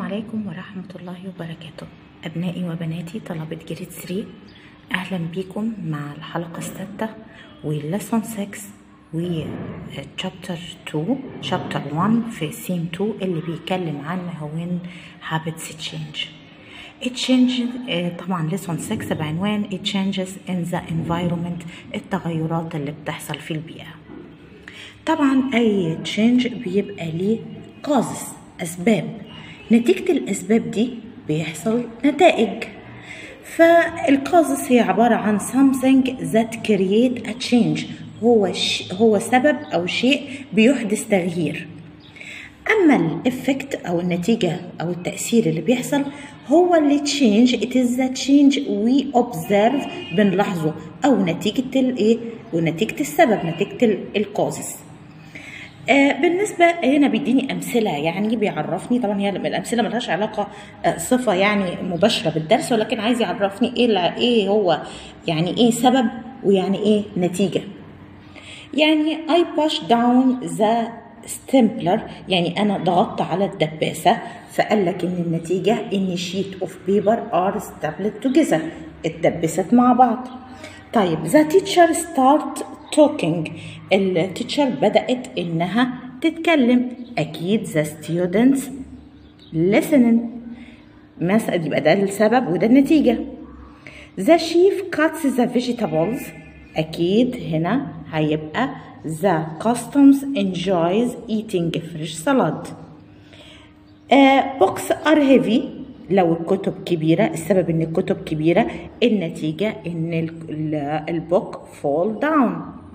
عليكم ورحمة الله وبركاته أبنائي وبناتي طلبة جريد 3 أهلا بكم مع الحلقة السادسة ولسون 6 و chapter 2 chapter 1 في سين 2 اللي بيتكلم عن when habits change it changes آه، طبعا lesson 6 بعنوان it changes in the environment التغيرات اللي بتحصل في البيئة طبعا اي تشينج بيبقى ليه causes اسباب نتيجة الاسباب دي بيحصل نتائج فالكازس هي عبارة عن something that create a change هو ش... هو سبب او شيء بيحدث تغيير اما الافكت او النتيجة او التأثير اللي بيحصل هو اللي تشينج it is the change we observe بنلاحظه او نتيجة الايه ونتيجة السبب نتيجة الكازس آه بالنسبة هنا بيديني أمثلة يعني بيعرفني طبعا هي الأمثلة ملهاش علاقة آه صفة يعني مباشرة بالدرس ولكن عايز يعرفني إيه لا- إيه هو يعني إيه سبب ويعني إيه نتيجة يعني I push down the stapler يعني أنا ضغطت على الدباسة فقال لك إن النتيجة إن sheet of paper are stapled together اتدبست مع بعض طيب the teacher start talking التيتشر بدأت إنها تتكلم أكيد the students listening مثلا يبقى ده السبب وده النتيجة The chef cuts the vegetables أكيد هنا هيبقى The customs enjoys eating fresh salad uh, books are heavy لو الكتب كبيرة السبب إن الكتب كبيرة النتيجة إن ال- ال- البوك fall down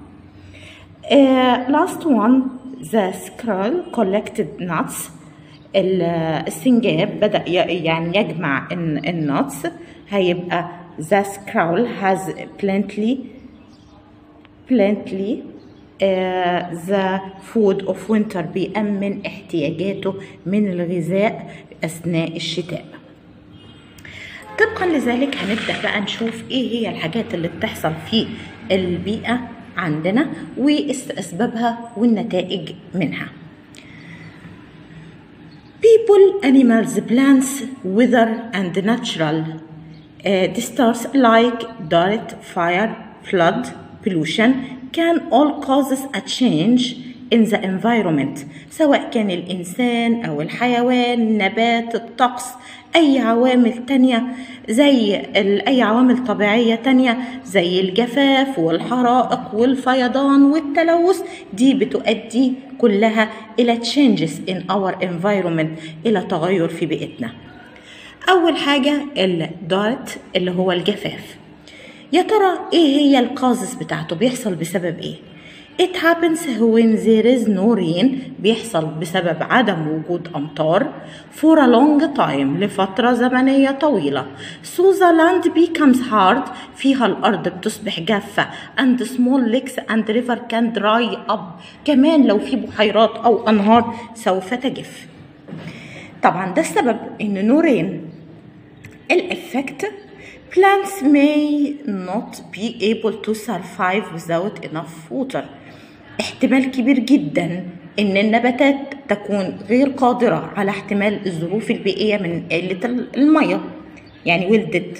uh, last one the squirrel collected nuts ال- السنجاب بدأ ي- يعني يجمع الن- النتس هيبقى the squirrel has plenty plenty uh, the food of winter بيأمن احتياجاته من الغذاء أثناء الشتاء طبقا لذلك هنبدأ بقى نشوف ايه هي الحاجات اللي بتحصل في البيئة عندنا وأسبابها والنتائج منها people, animals, plants, weather and natural uh, disasters like drought, fire, flood, pollution can all causes a change in the environment سواء كان الإنسان أو الحيوان نبات الطقس أي عوامل تانية زي ال- أي عوامل طبيعية تانية زي الجفاف والحرائق والفيضان والتلوث دي بتؤدي كلها إلى changes in our environment إلى تغير في بيئتنا أول حاجة الدارت اللي هو الجفاف يا ترى إيه هي القاذس بتاعته بيحصل بسبب إيه؟ It happens when there is no rain بيحصل بسبب عدم وجود أمطار for a long time لفترة زمنية طويلة so the land becomes hard فيها الأرض بتصبح جافة and small lakes and river can dry up كمان لو في بحيرات أو أنهار سوف تجف طبعا ده السبب ان نورين الافكت plants may not be able to survive without enough water احتمال كبير جدا ان النباتات تكون غير قادرة على احتمال الظروف البيئية من قلة المية يعني ولدت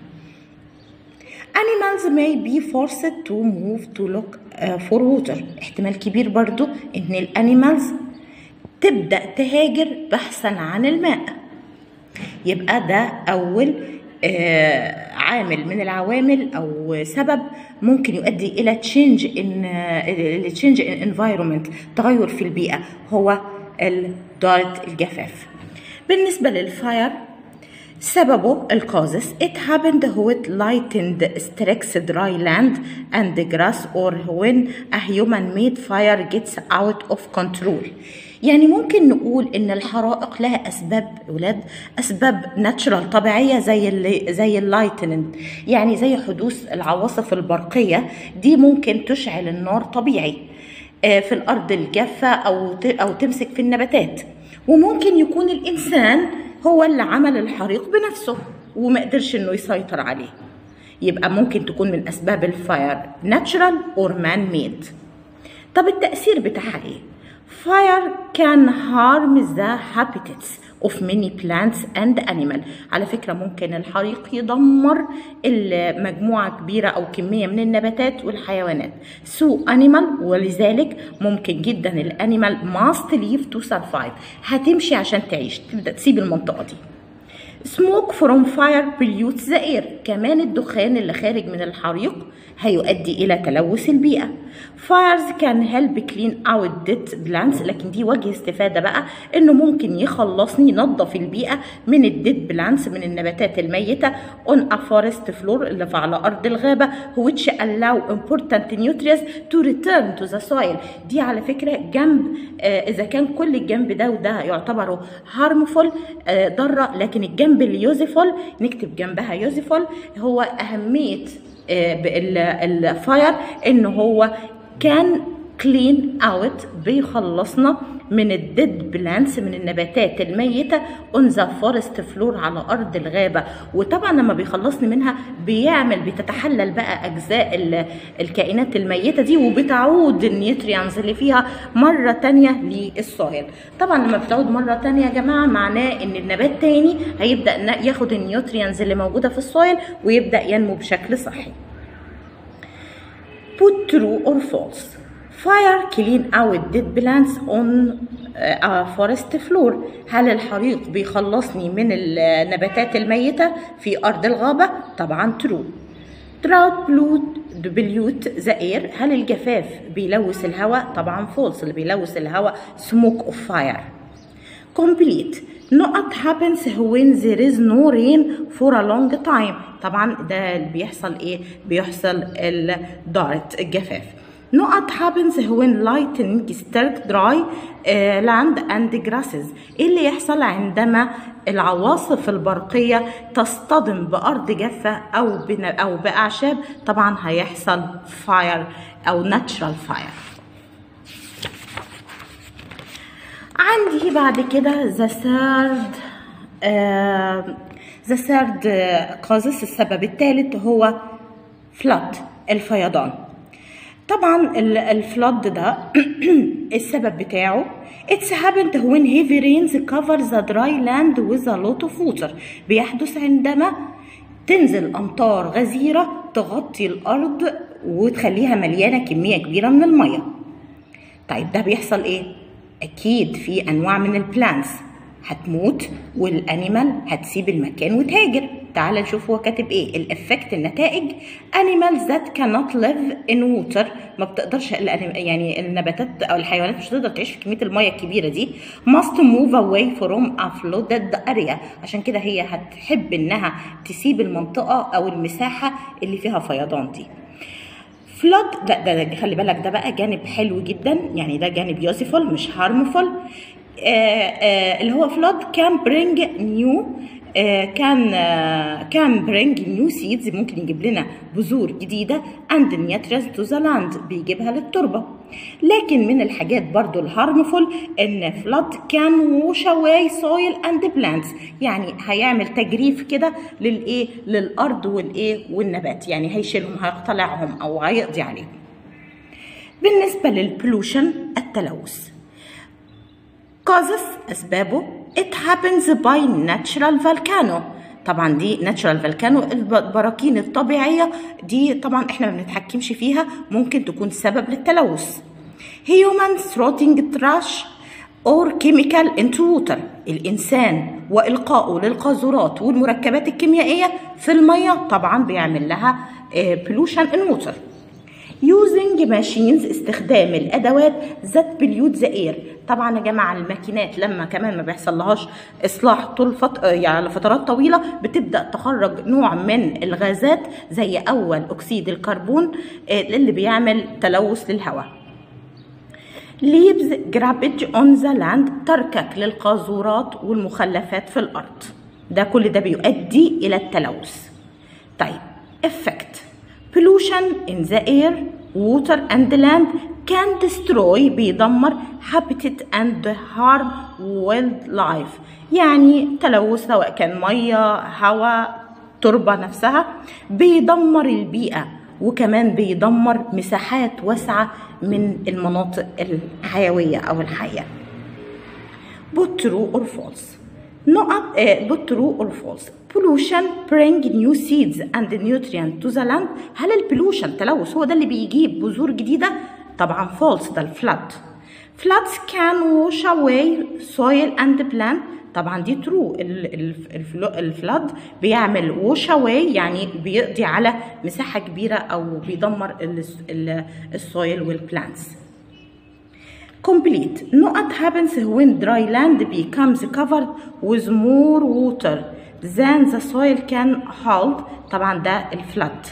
animals may be forced to move to look uh, for water احتمال كبير برضو ان الانيمالز تبدأ تهاجر بحثا عن الماء يبقى ده أول آه، عامل من العوامل أو سبب ممكن يؤدي إلى تشينج إن تشينج إن انفايرمنت تغير في البيئة هو الدارت الجفاف بالنسبة للفاير سببه الكازس it happened when lightened strikes dry land and grass or when a human made fire gets out of control يعني ممكن نقول ان الحرائق لها اسباب ولاد اسباب ناتشرال طبيعيه زي اللي زي اللايتننج يعني زي حدوث العواصف البرقيه دي ممكن تشعل النار طبيعي آه، في الارض الجافه او ت- او تمسك في النباتات وممكن يكون الانسان هو اللي عمل الحريق بنفسه وما قدرش انه يسيطر عليه يبقى ممكن تكون من اسباب الفاير ناتشرال اور مان ميد طب التاثير بتاعها ايه fire can harm the habitats of many plants and animal على فكرة ممكن الحريق يدمر مجموعة كبيرة أو كمية من النباتات والحيوانات so animal ولذلك ممكن جدا الانيمال must leave to survive هتمشي عشان تعيش تبدأ تسيب المنطقة دي smoke from fire pollutes the air كمان الدخان اللي خارج من الحريق هيؤدي إلى تلوث البيئة fires can help clean out dead plants لكن دي وجه استفادة بقى إنه ممكن يخلصني ينظف البيئة من الديد بلانتس من النباتات الميتة on a forest floor اللي على أرض الغابة which allow important nutrients to return to the soil دي على فكرة جنب آه إذا كان كل الجنب ده وده يعتبروا harmful آه ضارة لكن الجنب اليوزيفول نكتب جنبها يوزيفول هو أهمية الفاير ان هو كان كلين اوت بيخلصنا من الديد بلانتس من النباتات الميتة اون ذا فورست فلور على ارض الغابة وطبعا لما بيخلصني منها بيعمل بتتحلل بقى اجزاء الكائنات الميتة دي وبتعود النيوتريانز اللي فيها مرة تانية للسويل طبعا لما بتعود مرة تانية يا جماعة معناه ان النبات تاني هيبدأ ياخد النيوتريانز اللي موجودة في السويل ويبدأ ينمو بشكل صحي put true or false fire clean out dead plants on a forest floor هل الحريق بيخلصني من النباتات الميتة في أرض الغابة؟ طبعا true drought pollute the air هل الجفاف بيلوث الهواء؟ طبعا false اللي بيلوث الهواء smoke of fire complete نقط happens when there is no rain for a long time طبعا ده اللي بيحصل ايه بيحصل الدارت الجفاف نقط happens when lightning struck dry uh, land and grasses ايه اللي يحصل عندما العواصف البرقية تصطدم بأرض جافة أو أو بأعشاب طبعا هيحصل fire أو natural fire عندي بعد كده the third uh, the third causes السبب الثالث هو flood الفيضان طبعا الفلود ده السبب بتاعه It's happened when heavy rains cover the dry land with a lot of water بيحدث عندما تنزل أمطار غزيرة تغطي الأرض وتخليها مليانة كمية كبيرة من المية طيب ده بيحصل إيه؟ أكيد في أنواع من البلانتس هتموت والانيمال هتسيب المكان وتهاجر تعال نشوف هو كاتب ايه الافكت النتائج animals that cannot live in water ما بتقدرش يعني النباتات او الحيوانات مش هتقدر تعيش في كميه الميه الكبيره دي must move away from a flooded area عشان كده هي هتحب انها تسيب المنطقه او المساحه اللي فيها فيضان دي فلود ده, ده, ده خلي بالك ده بقى جانب حلو جدا يعني ده جانب يوسفول مش هارمفول آه آه اللي هو فلود كان برينج نيو كان كان برينج نيو سيدز ممكن يجيب لنا بذور جديدة اند نياتريز تو ذا لاند بيجيبها للتربة لكن من الحاجات برضو الهارمفول ان فلود كان ووش اواي سويل اند بلانتس يعني هيعمل تجريف كده للايه للارض والايه والنبات يعني هيشيلهم هيقتلعهم او هيقضي عليهم بالنسبة للبلوشن التلوث causes أسبابه it happens by natural volcano طبعا دي natural volcano البراكين الطبيعية دي طبعا احنا ما بنتحكمش فيها ممكن تكون سبب للتلوث human throwing trash or chemical into water الإنسان وإلقائه للقاذورات والمركبات الكيميائية في المية طبعا بيعمل لها pollution in water using machines استخدام الادوات ذات بليوت ذا اير طبعا يا جماعه الماكينات لما كمان ما بيحصل لهاش اصلاح طول فت... يعني لفترات طويله بتبدا تخرج نوع من الغازات زي اول اكسيد الكربون اللي بيعمل تلوث للهواء leaves garbage on the land تركك للقاذورات والمخلفات في الارض ده كل ده بيؤدي الى التلوث طيب effect pollution in the air water and land can destroy بيدمر habitat and harm wildlife يعني تلوث سواء كان ميه هواء تربة نفسها بيدمر البيئة وكمان بيدمر مساحات واسعة من المناطق الحيوية أو الحية but true or false نقط uh, put true or false pollution bring new seeds and nutrient to the land هل البولوشن تلوث هو ده اللي بيجيب بذور جديدة طبعا false ده الفلاد floods can wash away soil and plant طبعا دي ترو الفلاد بيعمل ووش اواي يعني بيقضي على مساحه كبيره او بيدمر السويل والبلانتس complete نقط happens when dry land becomes covered with more water than the soil can hold طبعا ده الفلد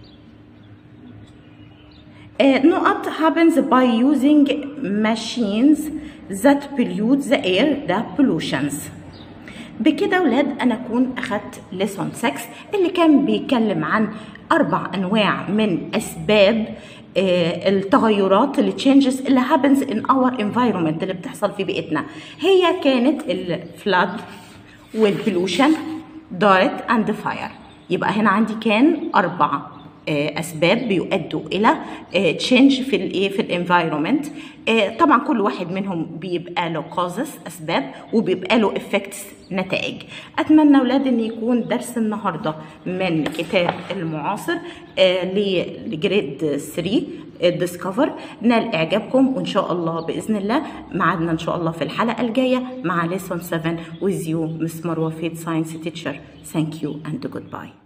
نقط happens by using machines that pollute the air ده pollutions بكده ولاد انا اكون اخدت ليسون 6 اللي كان بيتكلم عن اربع انواع من اسباب آه التغيرات اللي changes اللي happens in our environment اللي بتحصل في بيئتنا هي كانت الفلاد والبولوشن دارت اند فاير يبقى هنا عندي كان اربع اسباب بيؤدوا الى تشينج في الايه في الانفايرمنت طبعا كل واحد منهم بيبقى له كوزز اسباب وبيبقى له افكتس نتائج اتمنى اولاد ان يكون درس النهارده من كتاب المعاصر لجريد 3 ديسكفر نال اعجابكم وان شاء الله باذن الله معادنا ان شاء الله في الحلقه الجايه مع ليسون 7 with you Miss Marwa Faith Science Teacher thank you and goodbye